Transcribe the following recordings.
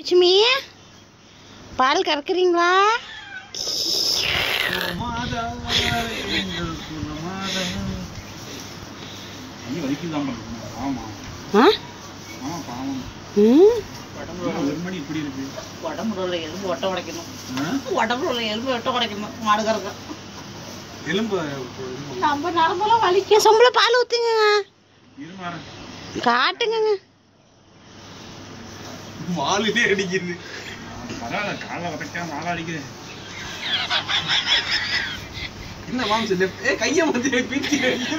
லட்சுமி பால் கறக்குறீங்களா வலிக்குதான் பண்ணுறேன் ஆமா ஆ ஆமா பாவம் ம் ஒரு மணி இப்படி இருக்கு உடம்புல உள்ள எலும்பு ஒட்ட உடைக்கணும் ஆ? உடம்புல உள்ள எலும்பு ஒட்ட உடைக்கணும் மாடு கறக்க எலும்பு நம்ம நரம்பெல்லாம் வலி என் சொம்பளை பால் ஊற்றுங்க இருமாறேன் காட்டுங்க மாலுதே அடிக்குது பரவாயில்ல காலை உதைக்காம மாலை அடிக்குது என்ன மாம்ச லெஃப்ட் ஏ கைய மத்தி பிச்சி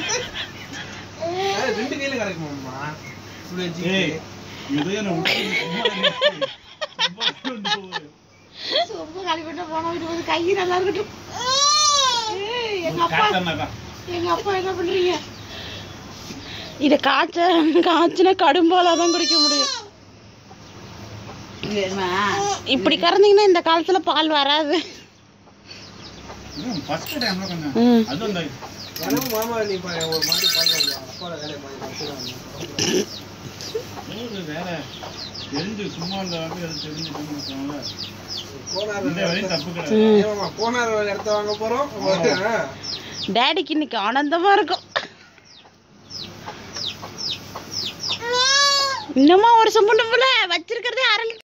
ரெண்டு கையில கிடக்குமாம்மா இப்படி ஏய் வச்சுக்கிட்டு இதே நான் விட்டு சும்மா இரு. சும்மா இரு. ரொம்ப காலி பண்ண போன வீட்டு வந்து கை நல்லா இருக்கட்டும் ஏய், எங்க அப்பா காட்டுறேன்னாக்கா. எங்க அப்பா என்ன பண்றீங்க இதை காய்ச்ச காய்ச்சினா கடும்பாலாக தான் குடிக்க முடியும் இது வேணுமா இப்படி கறந்தீங்கன்னா இந்த காலத்தில் பால் வராது இன்னும் first time ல கொஞ்சம் ம் அதுவும் இந்த எனக்கும் மாமா நீ பா- ஒரு மாட்டு பால் அப்பாவோட வேலையை மாதிரி நடத்துறாங்க ஊரு வேற தெரிஞ்சு சும்மா இல்ல அது தெரிஞ்சு பண்ணுவாங்க போனார் இந்த வேலையும் தப்பு கிடையாது ம் ஏமாமா போனார் ஒரு இடத்த வாங்க போறோம் ஆ. டேடிக்கு இன்னைக்கு ஆனந்தமா இருக்கும் இன்னுமா ஒரு சொம்பு போல வச்சிருக்கிறதே அரை லிட்டர்